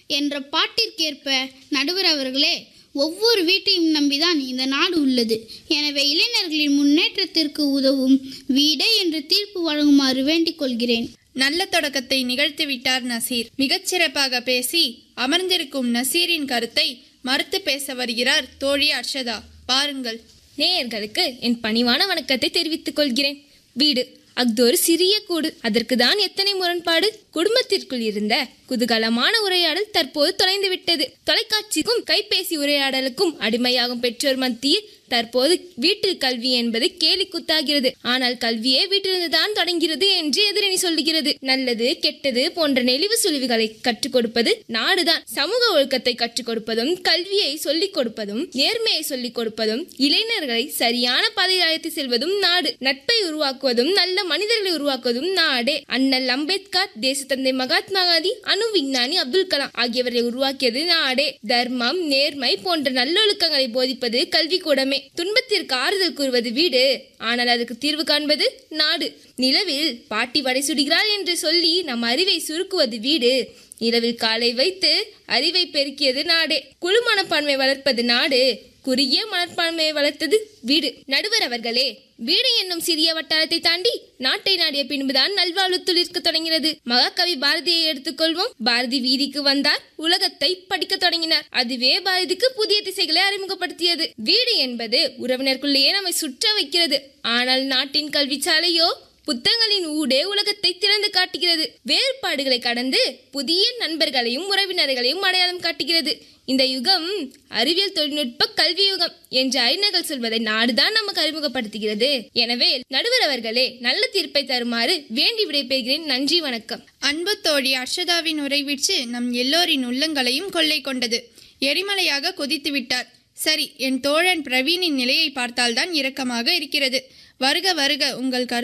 என்ற பாட்டிற்கேற்ப நடுவர் அவர்களே ஒவ்வொரு வீட்டையும் நம்பிதான் இந்த நாடு உள்ளது எனவே இளைஞர்களின் முன்னேற்றத்திற்கு உதவும் வீடே என்று தீர்ப்பு வழங்குமாறு வேண்டிக் கொள்கிறேன் நல்ல தொடக்கத்தை நிகழ்த்தி விட்டார் நசீர் மிகச்சிறப்பாக பேசி அமர்ந்திருக்கும் நசீரின் கருத்தை மறுத்து பேச வருகிறார் தோழி அர்ஷதா பாருங்கள் நேயர்களுக்கு என் பணிவான வணக்கத்தை தெரிவித்துக் கொள்கிறேன் வீடு அஃது ஒரு சிறிய கூடு அதற்கு தான் எத்தனை முரண்பாடு குடும்பத்திற்குள் இருந்த குதூகலமான உரையாடல் தற்போது தொலைந்து விட்டது தொலைக்காட்சிக்கும் கைபேசி உரையாடலுக்கும் அடிமையாகும் பெற்றோர் மத்தியில் தற்போது வீட்டில் கல்வி என்பது கேலி குத்தாகிறது ஆனால் கல்வியே வீட்டிலிருந்துதான் தொடங்கிறது என்று எதிரணி சொல்லுகிறது நல்லது கெட்டது போன்ற நெளிவு சுழிவுகளை கற்றுக் கொடுப்பது நாடுதான் சமூக ஒழுக்கத்தை கற்றுக் கொடுப்பதும் கல்வியை சொல்லிக் கொடுப்பதும் நேர்மையை சொல்லிக் கொடுப்பதும் இளைஞர்களை சரியான பாதையில் அழைத்து செல்வதும் நாடு நட்பை உருவாக்குவதும் நல்ல மனிதர்களை உருவாக்குவதும் நாடே அண்ணல் அம்பேத்கர் தேசத்தந்தை மகாத்மா காந்தி அணு விஞ்ஞானி அப்துல் கலாம் ஆகியவரை உருவாக்கியது நாடே தர்மம் நேர்மை போன்ற நல்லொழுக்கங்களை போதிப்பது கல்விக்கூடமே துன்பத்திற்கு ஆறுதல் கூறுவது வீடு ஆனால் அதுக்கு தீர்வு காண்பது நாடு நிலவில் பாட்டி வடை சுடுகிறாள் என்று சொல்லி நம் அறிவை சுருக்குவது வீடு நிலவில் காலை வைத்து அறிவை பெருக்கியது நாடே குழு மனப்பான்மை வளர்ப்பது நாடு குறுகிய மனப்பான்மையை வளர்த்தது வீடு நடுவர் அவர்களே வீடு என்னும் சிறிய வட்டாரத்தை தாண்டி நாட்டை நாடிய பின்புதான் நல்வாழ்வு துளிர்க்க தொடங்கினது மகாகவி பாரதியை எடுத்துக்கொள்வோம் பாரதி வீதிக்கு வந்தார் உலகத்தை படிக்க தொடங்கினார் அதுவே பாரதிக்கு புதிய திசைகளை அறிமுகப்படுத்தியது வீடு என்பது உறவினருக்குள்ளேயே நம்மை சுற்ற வைக்கிறது ஆனால் நாட்டின் கல்விச்சாலையோ புத்தகங்களின் ஊடே உலகத்தை திறந்து காட்டுகிறது வேறுபாடுகளை கடந்து புதிய நண்பர்களையும் உறவினர்களையும் அடையாளம் காட்டுகிறது இந்த யுகம் அறிவியல் தொழில்நுட்ப கல்வி யுகம் என்று அறிஞர்கள் சொல்வதை நாடுதான் நமக்கு அறிமுகப்படுத்துகிறது எனவே நடுவர் அவர்களே நல்ல தீர்ப்பை தருமாறு வேண்டி விடைபெறுகிறேன் நன்றி வணக்கம் அன்பு தோழி அர்ஷதாவின் உரைவீச்சு நம் எல்லோரின் உள்ளங்களையும் கொள்ளை கொண்டது எரிமலையாக கொதித்து விட்டார் சரி என் தோழன் பிரவீனின் நிலையை பார்த்தால்தான் இரக்கமாக இருக்கிறது வருக வருக உங்கள் கரு